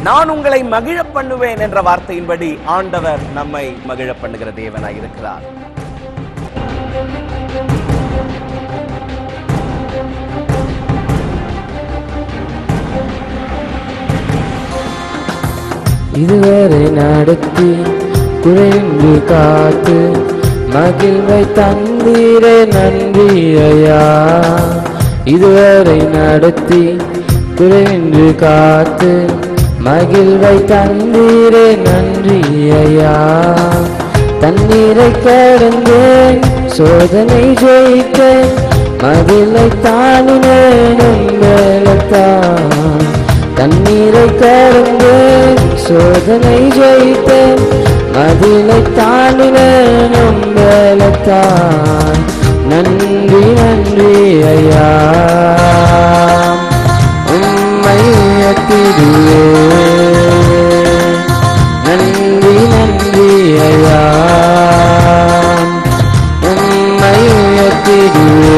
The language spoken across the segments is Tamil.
நான் உங்களை மகிழ பண்ணுவேன் என்ற வார்த்தையின்படி ஆண்டவர் நம்மை மகிழ பண்ணுகிற தேவனாய் இருக்கிறார் இதுவரை நடத்தி குறைந்து காத்து மகிழ்வை தந்தீரே நன்றி ஐயா இதுவரை நடத்தி குறைந்து காத்து மகிழ்வை தந்தீரே நன்றி ஐயா தண்ணீரை கடந்தேன் சோதனை ஜெயித்தேன் மகிழை தானினேன் உங்களத்தான் தண்ணீரை கடந்தேன் சோதனை ஜெயித்தேன் மதிலை தாண்டினேன் உங்களத்தான் நன்றி நன்றி ஐயா உம்மை உயர்த்திடுவே நன்றி நன்றி ஐயா உம்மை உயர்த்திடுவே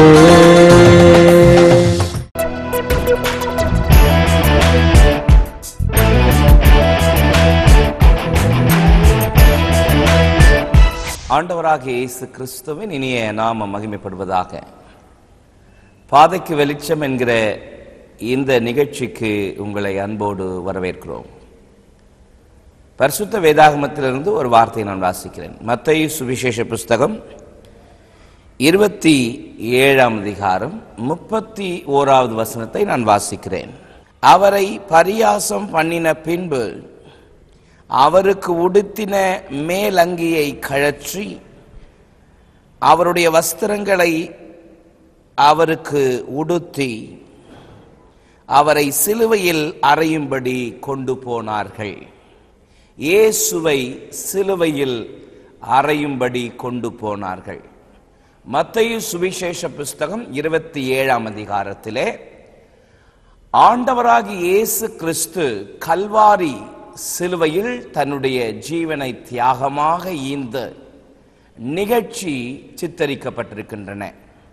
ஆண்டவராகிய இயேசு கிறிஸ்துவின் இனிய நாம மகிமைப்படுவதாக பாதைக்கு வெளிச்சம் என்கிற இந்த நிகழ்ச்சிக்கு உங்களை அன்போடு வரவேற்கிறோம் பரிசுத்த வேதாகமத்திலிருந்து ஒரு வார்த்தையை நான் வாசிக்கிறேன் மத்தேயு சுவிசேஷ புஸ்தகம் இருபத்தி ஏழாம் அதிகாரம் முப்பத்தி ஓராவது வசனத்தை நான் வாசிக்கிறேன் அவரை பரியாசம் பண்ணின பின்பு அவருக்கு உடுத்தின மேலங்கியை கழற்றி அவருடைய வஸ்திரங்களை அவருக்கு உடுத்தி அவரை சிலுவையில் அறையும்படி கொண்டு போனார்கள் இயேசுவை சிலுவையில் அறையும்படி கொண்டு போனார்கள் மத்தேயு சுவிசேஷ புஸ்தகம் இருபத்தி ஏழாம் அதிகாரத்திலே ஆண்டவராகி இயேசு கிறிஸ்து கல்வாரி சிலுவையில் தன்னுடைய ஜீவனை தியாகமாக ஈந்த நிகழ்ச்சி சித்தரிக்கப்பட்டிருக்கின்றன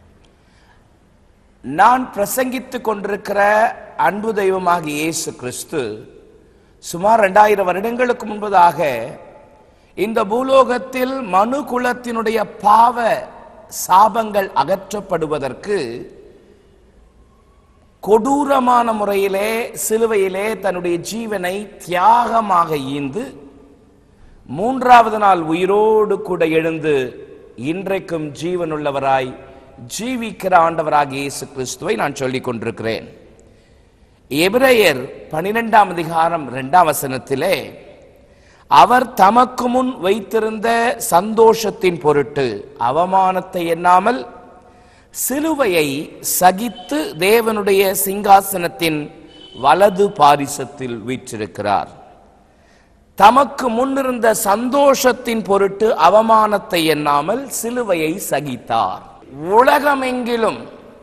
நான் பிரசங்கித்துக் கொண்டிருக்கிற அன்பு தெய்வமாக இயேசு கிறிஸ்து சுமார் இரண்டாயிரம் வருடங்களுக்கு முன்பதாக இந்த பூலோகத்தில் மனு குலத்தினுடைய பாவ சாபங்கள் அகற்றப்படுவதற்கு கொடூரமான முறையிலே சிலுவையிலே தன்னுடைய ஜீவனை தியாகமாக ஈந்து மூன்றாவது நாள் உயிரோடு கூட எழுந்து இன்றைக்கும் ஜீவனுள்ளவராய் ஜீவிக்கிற ஆண்டவராகிய இயேசு கிறிஸ்துவை நான் சொல்லிக் கொண்டிருக்கிறேன் எபிரேயர் பனிரெண்டாம் அதிகாரம் இரண்டாம் வசனத்திலே அவர் தமக்கு முன் வைத்திருந்த சந்தோஷத்தின் பொருட்டு அவமானத்தை எண்ணாமல் சிலுவையை சகித்து தேவனுடைய சிங்காசனத்தின் வலது பாரிசத்தில் வீற்றிருக்கிறார் தமக்கு முன்னிருந்த சந்தோஷத்தின் பொருட்டு அவமானத்தை எண்ணாமல் சிலுவையை சகித்தார் உலகமெங்கிலும்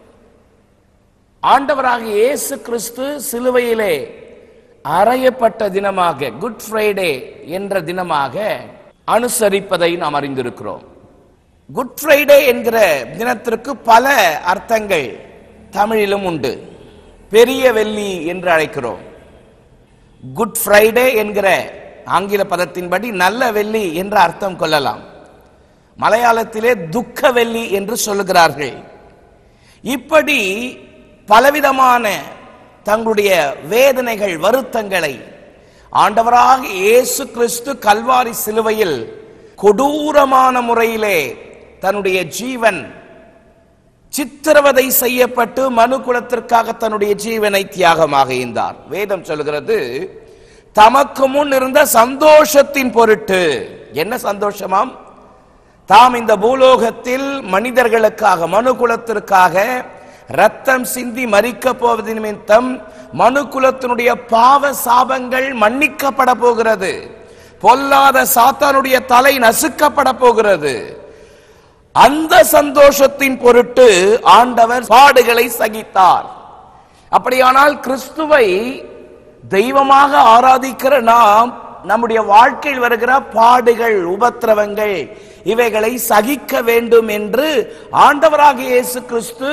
ஆண்டவராக இயேசு கிறிஸ்து சிலுவையிலே அறையப்பட்ட தினமாக குட் ஃப்ரைடே என்ற தினமாக அனுசரிப்பதை நாம் அறிந்திருக்கிறோம் குட் ஃப்ரைடே என்கிற தினத்திற்கு பல அர்த்தங்கள் தமிழிலும் உண்டு பெரிய வெள்ளி என்று அழைக்கிறோம் குட் ஃப்ரைடே என்கிற ஆங்கில பதத்தின்படி நல்ல வெள்ளி என்ற அர்த்தம் கொள்ளலாம் மலையாளத்திலே துக்க வெள்ளி என்று சொல்லுகிறார்கள் இப்படி பலவிதமான தங்களுடைய வேதனைகள் வருத்தங்களை ஆண்டவராக இயேசு கிறிஸ்து கல்வாரி சிலுவையில் கொடூரமான முறையிலே தன்னுடைய ஜீவன் சித்திரவதை செய்யப்பட்டு மனு குலத்திற்காக தன்னுடைய ஜீவனை தியாகமாக ஈந்தார் வேதம் சொல்கிறது தமக்கு முன் இருந்த சந்தோஷத்தின் பொருட்டு என்ன சந்தோஷமாம் தாம் இந்த பூலோகத்தில் மனிதர்களுக்காக மனு குலத்திற்காக ரத்தம் சிந்தி மறிக்க போவது நிமித்தம் மனு குலத்தினுடைய பாவ சாபங்கள் மன்னிக்கப்பட போகிறது பொல்லாத சாத்தானுடைய தலை நசுக்கப்பட போகிறது அந்த சந்தோஷத்தின் பொருட்டு ஆண்டவர் பாடுகளை சகித்தார் அப்படியானால் கிறிஸ்துவை தெய்வமாக ஆராதிக்கிற நாம் நம்முடைய வாழ்க்கையில் வருகிற பாடுகள் உபத்திரவங்கள் இவைகளை சகிக்க வேண்டும் என்று ஆண்டவராகிய இயேசு கிறிஸ்து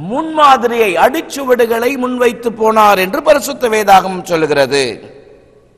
முன்மாதிரியை அடிச்சுவடுகளை முன்வைத்து போனார் என்று பரிசுத்த வேதாகமம் சொல்லுகிறது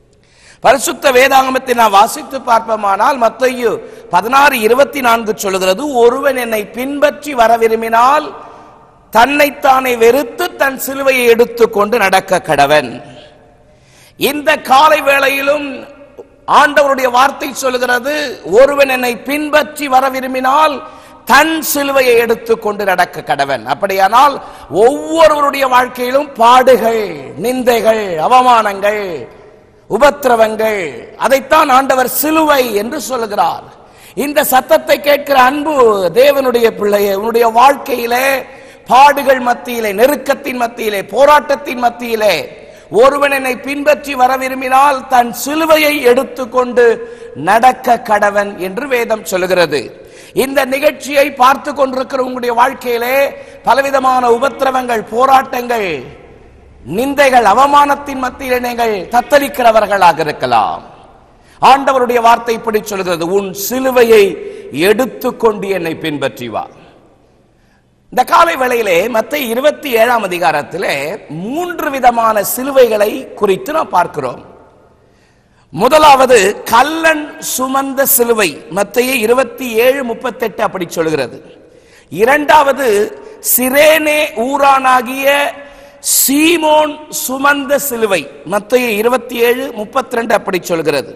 பரிசுத்த வேதாகமத்தை நான் வாசித்து பார்ப்போமானால் மத்தையு பதினாறு இருபத்தி நான்கு சொல்லுகிறது ஒருவன் என்னை பின்பற்றி வர விரும்பினால் தன்னைத்தானே வெறுத்து தன் சிலுவையை எடுத்துக்கொண்டு நடக்க கடவன் இந்த காலை வேளையிலும் ஆண்டவருடைய வார்த்தை சொல்லுகிறது ஒருவன் என்னை பின்பற்றி வர விரும்பினால் தன் சிலுவையை எடுத்துக்கொண்டு நடக்க கடவன் அப்படியானால் ஒவ்வொருவருடைய வாழ்க்கையிலும் பாடுகள் நிந்தைகள் அவமானங்கள் உபத்திரவங்கள் அதைத்தான் ஆண்டவர் சிலுவை என்று சொல்லுகிறார் இந்த சத்தத்தை கேட்கிற அன்பு தேவனுடைய பிள்ளையே உன்னுடைய வாழ்க்கையிலே பாடுகள் மத்தியிலே நெருக்கத்தின் மத்தியிலே போராட்டத்தின் மத்தியிலே ஒருவன் என்னை பின்பற்றி வர விரும்பினால் தன் சிலுவையை எடுத்துக்கொண்டு நடக்க கடவன் என்று வேதம் சொல்லுகிறது இந்த நிகழ்ச்சியை பார்த்து கொண்டிருக்கிற உங்களுடைய வாழ்க்கையிலே பலவிதமான உபத்திரவங்கள் போராட்டங்கள் நிந்தைகள் அவமானத்தின் மத்தியிலே நீங்கள் தத்தளிக்கிறவர்களாக இருக்கலாம் ஆண்டவருடைய வார்த்தை இப்படி சொல்கிறது உன் சிலுவையை எடுத்துக்கொண்டு என்னை பின்பற்றி வா இந்த காலை வேளையிலே மத்த இருபத்தி ஏழாம் அதிகாரத்திலே மூன்று விதமான சிலுவைகளை குறித்து நாம் பார்க்கிறோம் முதலாவது கல்லன் சுமந்த சிலுவை மத்தைய இருபத்தி ஏழு முப்பத்தெட்டு அப்படி சொல்கிறது இரண்டாவது சிரேனே ஊரானாகிய சீமோன் சுமந்த சிலுவை மத்தைய இருபத்தி ஏழு முப்பத்தி ரெண்டு அப்படி சொல்கிறது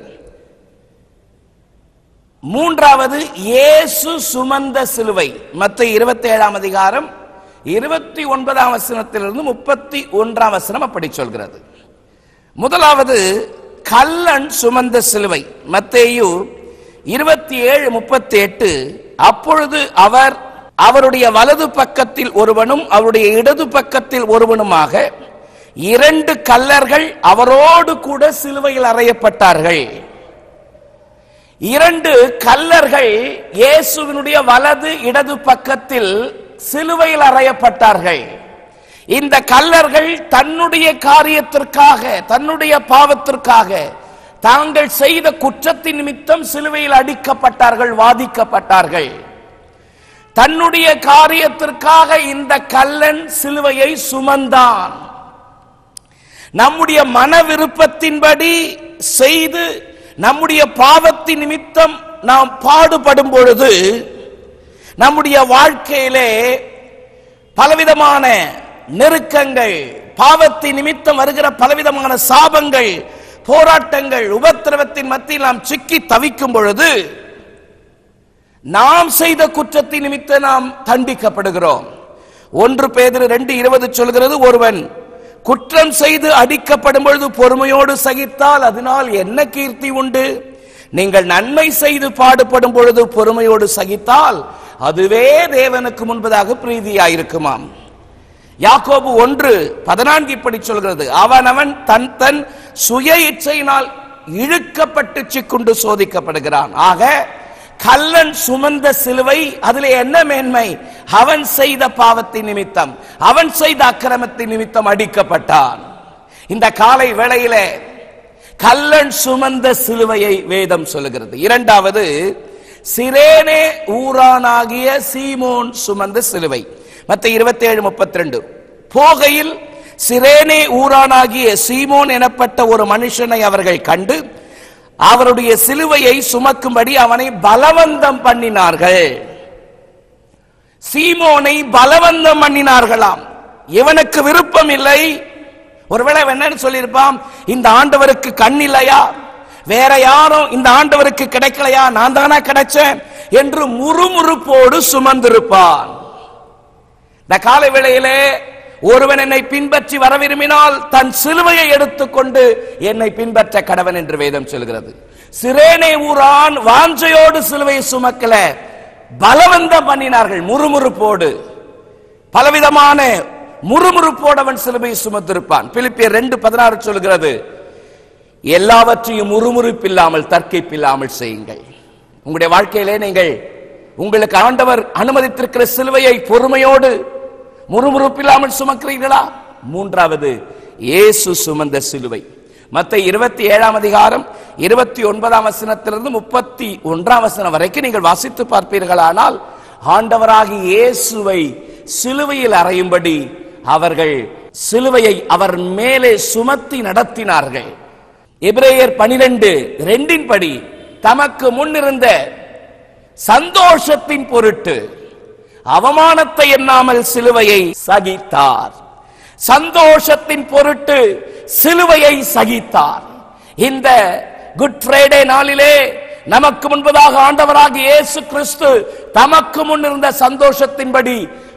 மூன்றாவது இயேசு சுமந்த சிலுவை மத்த இருபத்தி ஏழாம் அதிகாரம் இருபத்தி ஒன்பதாம் வசனத்திலிருந்து முப்பத்தி ஒன்றாம் வசனம் அப்படி சொல்கிறது முதலாவது கல்லன் சுமந்த சிலுவை மத்தேயு இருபத்தி ஏழு முப்பத்தி எட்டு அப்பொழுது அவர் அவருடைய வலது பக்கத்தில் ஒருவனும் அவருடைய இடது பக்கத்தில் ஒருவனுமாக இரண்டு கல்லர்கள் அவரோடு கூட சிலுவையில் அறையப்பட்டார்கள் இரண்டு கல்லர்கள் இயேசுவினுடைய வலது இடது பக்கத்தில் சிலுவையில் அறையப்பட்டார்கள் இந்த கல்லர்கள் தன்னுடைய காரியத்திற்காக தன்னுடைய பாவத்திற்காக தாங்கள் செய்த குற்றத்தின் நிமித்தம் சிலுவையில் அடிக்கப்பட்டார்கள் வாதிக்கப்பட்டார்கள் தன்னுடைய காரியத்திற்காக இந்த கல்லன் சிலுவையை சுமந்தான் நம்முடைய மன விருப்பத்தின்படி செய்து நம்முடைய பாவத்தின் நிமித்தம் நாம் பாடுபடும் பொழுது நம்முடைய வாழ்க்கையிலே பலவிதமான நெருக்கங்கள் பாவத்தின் நிமித்தம் வருகிற பலவிதமான சாபங்கள் போராட்டங்கள் உபத்திரவத்தின் மத்தியில் நாம் சிக்கி தவிக்கும் பொழுது நாம் செய்த குற்றத்தின் நிமித்தம் நாம் தண்டிக்கப்படுகிறோம் ஒன்று பேதிரு ரெண்டு இருபது சொல்கிறது ஒருவன் குற்றம் செய்து அடிக்கப்படும் பொழுது பொறுமையோடு சகித்தால் அதனால் என்ன கீர்த்தி உண்டு நீங்கள் நன்மை செய்து பாடுபடும் பொழுது பொறுமையோடு சகித்தால் அதுவே தேவனுக்கு முன்பதாக பிரீதியாயிருக்குமாம் யாக்கோபு ஒன்று பதினான்கு இப்படி சொல்கிறது அவனவன் தன் தன் சுய இச்சையினால் இழுக்கப்பட்டு சிக்குண்டு சோதிக்கப்படுகிறான் ஆக கல்லன் சுமந்த சிலுவை அதிலே என்ன மேன்மை அவன் செய்த பாவத்தின் நிமித்தம் அவன் செய்த அக்கிரமத்தின் நிமித்தம் அடிக்கப்பட்டான் இந்த காலை வேளையிலே கல்லன் சுமந்த சிலுவையை வேதம் சொல்லுகிறது இரண்டாவது சிரேனே ஊரானாகிய சீமோன் சுமந்த சிலுவை மத்த இருபத்தி ஏழு முப்பத்தி ரெண்டு போகையில் சிரேனே ஊரானாகிய சீமோன் எனப்பட்ட ஒரு மனுஷனை அவர்கள் கண்டு அவருடைய சிலுவையை சுமக்கும்படி அவனை பலவந்தம் பண்ணினார்கள் சீமோனை பலவந்தம் பண்ணினார்களாம் இவனுக்கு விருப்பம் இல்லை ஒருவேளை இவன் என்னன்னு சொல்லியிருப்பான் இந்த ஆண்டவருக்கு கண் இல்லையா வேற யாரும் இந்த ஆண்டவருக்கு கிடைக்கலையா நான் தானா கிடைச்சேன் என்று முறுமுறுப்போடு சுமந்திருப்பான் இந்த காலை வேளையிலே ஒருவன் என்னை பின்பற்றி வர விரும்பினால் தன் சிலுவையை எடுத்துக்கொண்டு என்னை பின்பற்ற கடவன் என்று வேதம் சொல்கிறது சிரேனை ஊரான் வாஞ்சையோடு சிலுவையை சுமக்கல பலவந்தம் பண்ணினார்கள் முறுமுறுப்போடு பலவிதமான முறுமுறுப்போடு அவன் சிலுவையை சுமத்திருப்பான் பிலிப்பியர் ரெண்டு பதினாறு சொல்கிறது எல்லாவற்றையும் முறுமுறுப்பில்லாமல் தற்கைப்பில்லாமல் செய்யுங்கள் உங்களுடைய வாழ்க்கையிலே நீங்கள் உங்களுக்கு ஆண்டவர் அனுமதித்திருக்கிற சிலுவையை பொறுமையோடு முறுமுறுப்பில்லாமல் சுமக்கிறீர்களா மூன்றாவது இயேசு சுமந்த சிலுவை மத்த இருபத்தி ஏழாம் அதிகாரம் இருபத்தி ஒன்பதாம் வசனத்திலிருந்து முப்பத்தி ஒன்றாம் வசனம் வரைக்கும் நீங்கள் வாசித்து பார்ப்பீர்களானால் ஆண்டவராகி இயேசுவை சிலுவையில் அறையும்படி அவர்கள் சிலுவையை அவர் மேலே சுமத்தி நடத்தினார்கள் எபிரேயர் பனிரெண்டு ரெண்டின் படி தமக்கு முன்னிருந்த சந்தோஷத்தின் பொருட்டு அவமானத்தை எண்ணாமல் சிலுவையை சகித்தார் சந்தோஷத்தின் பொருட்டு சிலுவையை சகித்தார் இந்த குட் ஃப்ரைடே நாளிலே நமக்கு முன்பதாக ஆண்டவராக இயேசு கிறிஸ்து தமக்கு முன் இருந்த சந்தோஷத்தின்படி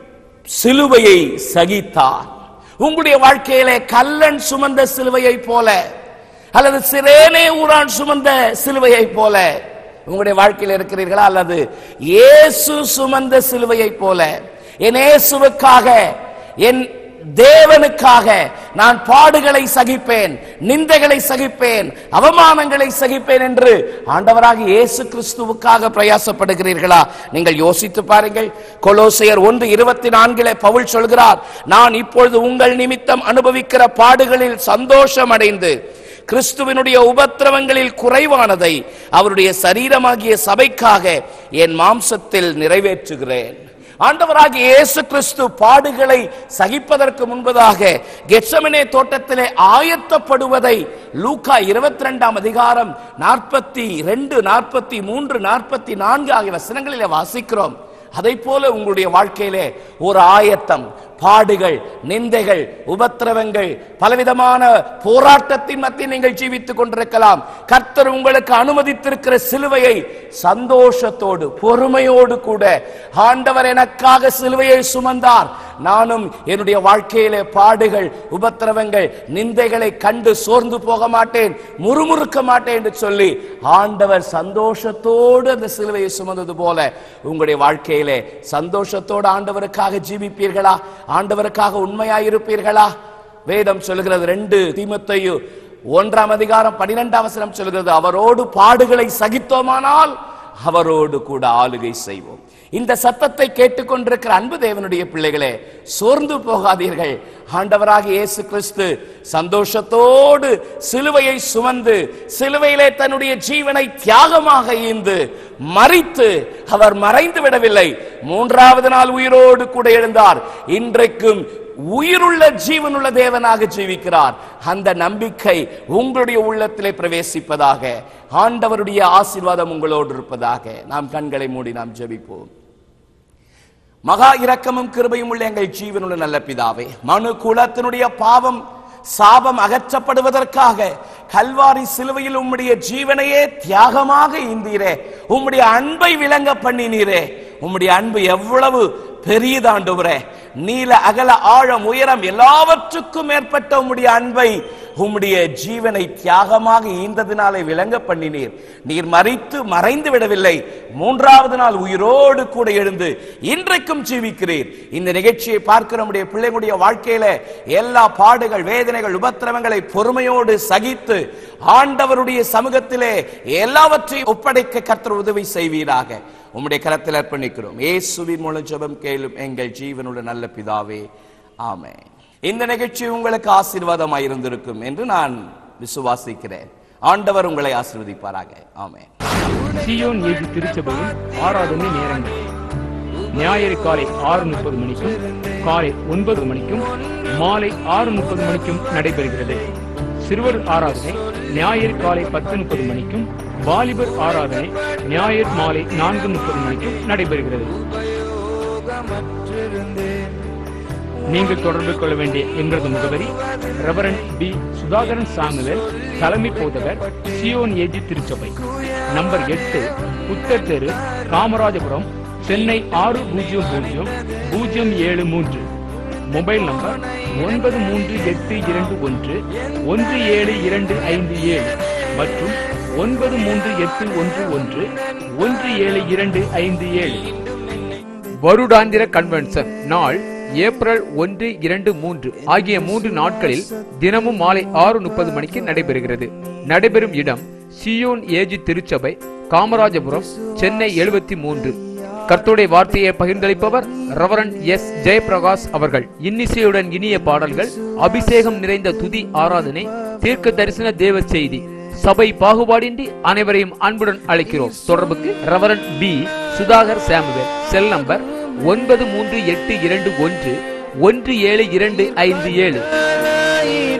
சிலுவையை சகித்தார் உங்களுடைய வாழ்க்கையிலே கல்லன் சுமந்த சிலுவையை போல அல்லது சிரேனே ஊரான் சுமந்த சிலுவையை போல உங்களுடைய வாழ்க்கையில் இருக்கிறீர்களா அல்லது இயேசு சுமந்த சிலுவையை போல என் இயேசுவுக்காக என் தேவனுக்காக நான் பாடுகளை சகிப்பேன் நிந்தைகளை சகிப்பேன் அவமானங்களை சகிப்பேன் என்று ஆண்டவராக இயேசு கிறிஸ்துவுக்காக பிரயாசப்படுகிறீர்களா நீங்கள் யோசித்து பாருங்கள் கொலோசையர் ஒன்று இருபத்தி நான்கிலே பவுல் சொல்கிறார் நான் இப்பொழுது உங்கள் நிமித்தம் அனுபவிக்கிற பாடுகளில் சந்தோஷம் அடைந்து கிறிஸ்துவினுடைய உபத்திரவங்களில் குறைவானதை அவருடைய சரீரமாகிய சபைக்காக என் மாம்சத்தில் நிறைவேற்றுகிறேன் ஆண்டவராகிய இயேசு கிறிஸ்து பாடுகளை சகிப்பதற்கு முன்பதாக கெட்சமனே தோட்டத்திலே ஆயத்தப்படுவதை லூக்கா இருபத்தி ரெண்டாம் அதிகாரம் நாற்பத்தி ரெண்டு நாற்பத்தி மூன்று நாற்பத்தி நான்கு ஆகிய வசனங்களிலே வாசிக்கிறோம் அதை போல உங்களுடைய வாழ்க்கையிலே ஒரு ஆயத்தம் பாடுகள் நிந்தைகள் உபத்திரவங்கள் பலவிதமான போராட்டத்தின் மத்தியில் நீங்கள் ஜீவித்துக் கொண்டிருக்கலாம் கர்த்தர் உங்களுக்கு அனுமதித்திருக்கிற சிலுவையை சந்தோஷத்தோடு பொறுமையோடு கூட ஆண்டவர் எனக்காக சிலுவையை சுமந்தார் நானும் என்னுடைய வாழ்க்கையிலே பாடுகள் உபத்திரவங்கள் நிந்தைகளை கண்டு சோர்ந்து போக மாட்டேன் முறுமுறுக்க மாட்டேன் என்று சொல்லி ஆண்டவர் சந்தோஷத்தோடு அந்த சிலுவையை சுமந்தது போல உங்களுடைய வாழ்க்கையிலே சந்தோஷத்தோடு ஆண்டவருக்காக ஜீவிப்பீர்களா ஆண்டவருக்காக உண்மையாயிருப்பீர்களா வேதம் சொல்லுகிறது ரெண்டு தீமத்தையும் ஒன்றாம் அதிகாரம் பனிரெண்டாம் வசனம் சொல்கிறது அவரோடு பாடுகளை சகித்தோமானால் அவரோடு கூட ஆளுகை செய்வோம் இந்த சத்தத்தை கேட்டுக்கொண்டிருக்கிற அன்பு தேவனுடைய பிள்ளைகளே சோர்ந்து போகாதீர்கள் ஆண்டவராக இயேசு கிறிஸ்து சந்தோஷத்தோடு சிலுவையை சுமந்து சிலுவையிலே தன்னுடைய ஜீவனை தியாகமாக ஈந்து மறித்து அவர் மறைந்து விடவில்லை மூன்றாவது நாள் உயிரோடு கூட எழுந்தார் இன்றைக்கும் உயிருள்ள ஜீவனுள்ள தேவனாக ஜீவிக்கிறார் அந்த நம்பிக்கை உங்களுடைய உள்ளத்திலே பிரவேசிப்பதாக ஆண்டவருடைய ஆசீர்வாதம் உங்களோடு இருப்பதாக நாம் கண்களை மூடி நாம் ஜெபிப்போம் மகா இரக்கமும் கிருபையும் உள்ள எங்கள் ஜீவனுள்ள நல்ல பிதாவே மனு குலத்தினுடைய பாவம் சாபம் அகற்றப்படுவதற்காக கல்வாரி சிலுவையில் உம்முடைய ஜீவனையே தியாகமாக ஈந்தீரே உம்முடைய அன்பை விளங்க பண்ணினீரே உம்முடைய அன்பு எவ்வளவு பெரியதாண்டுவரே நீல அகல ஆழம் உயரம் எல்லாவற்றுக்கும் மேற்பட்ட உம்முடைய அன்பை உம்முடைய ஜீவனை தியாகமாக ஈந்ததினாலே விளங்க பண்ணினீர் நீர் மறித்து மறைந்து விடவில்லை மூன்றாவது நாள் உயிரோடு கூட எழுந்து இன்றைக்கும் ஜீவிக்கிறீர் இந்த நிகழ்ச்சியை பார்க்கிற நம்முடைய பிள்ளைகளுடைய வாழ்க்கையில எல்லா பாடுகள் வேதனைகள் உபத்திரவங்களை பொறுமையோடு சகித்து ஆண்டவருடைய சமூகத்திலே எல்லாவற்றையும் ஒப்படைக்க கர்த்தர் உதவி செய்வீராக உம்முடைய கரத்தில் அர்ப்பணிக்கிறோம் இயேசுவின் மூலம் ஜெபம் கேளும் எங்கள் ஜீவனுள்ள நல்ல பிதாவே ஆமென் இந்த நிகழ்ச்சி உங்களுக்கு ஆசீர்வாதமாக இருந்திருக்கும் என்று நான் விசுவாசிக்கிறேன் ஆண்டவர் உங்களை ஆசீர்வதிப்பாராக ஆமென் சியோன் ஏஜி திருச்சபையின் ஆராதனை நேரங்கள் ஞாயிறு காலை ஆறு முப்பது மணிக்கும் காலை ஒன்பது மணிக்கும் மாலை ஆறு முப்பது மணிக்கும் நடைபெறுகிறது சிறுவர் ஆராதனை ஞாயிறு காலை பத்து முப்பது மணிக்கும் வாலிபர் ஆராதனை ஞாயிறு மாலை நான்கு முப்பது மணிக்கும் நடைபெறுகிறது நீங்கள் தொடர்பு கொள்ள வேண்டிய எங்களது முகவரி ரெவரண்ட் பி சுதாகரன் சாமுவேல் தலைமை போதகர் சியோன் ஏஜி திருச்சபை நம்பர் எட்டு புத்தர் தெரு காமராஜபுரம் சென்னை ஆறு பூஜ்ஜியம் பூஜ்ஜியம் பூஜ்ஜியம் ஏழு மூன்று மொபைல் நம்பர் ஒன்பது மூன்று எட்டு இரண்டு ஒன்று ஒன்று ஏழு இரண்டு ஐந்து ஏழு மற்றும் ஒன்பது மூன்று எட்டு ஒன்று ஒன்று ஒன்று ஏழு இரண்டு ஐந்து ஏழு வருடாந்திர கன்வென்ஷன் நாள் ஏப்ரல் ஒன்று இரண்டு மூன்று ஆகிய மூன்று நாட்களில் தினமும் மாலை ஆறு முப்பது மணிக்கு நடைபெறுகிறது நடைபெறும் இடம் சியோன் ஏஜி திருச்சபை காமராஜபுரம் சென்னை எழுபத்தி மூன்று கர்த்தருடைய வார்த்தையை பகிர்ந்தளிப்பவர் ரெவரன் எஸ் ஜெயபிரகாஷ் அவர்கள் இன்னிசையுடன் இனிய பாடல்கள் அபிஷேகம் நிறைந்த துதி ஆராதனை தீர்க்க தரிசன தேவ செய்தி சபை பாகுபாடின்றி அனைவரையும் அன்புடன் அழைக்கிறோம் தொடர்புக்கு reverend P Sudhakar Samuel cell number ஒன்பது மூன்று எட்டு இரண்டு ஒன்று ஒன்று ஏழு இரண்டு ஐந்து ஏழு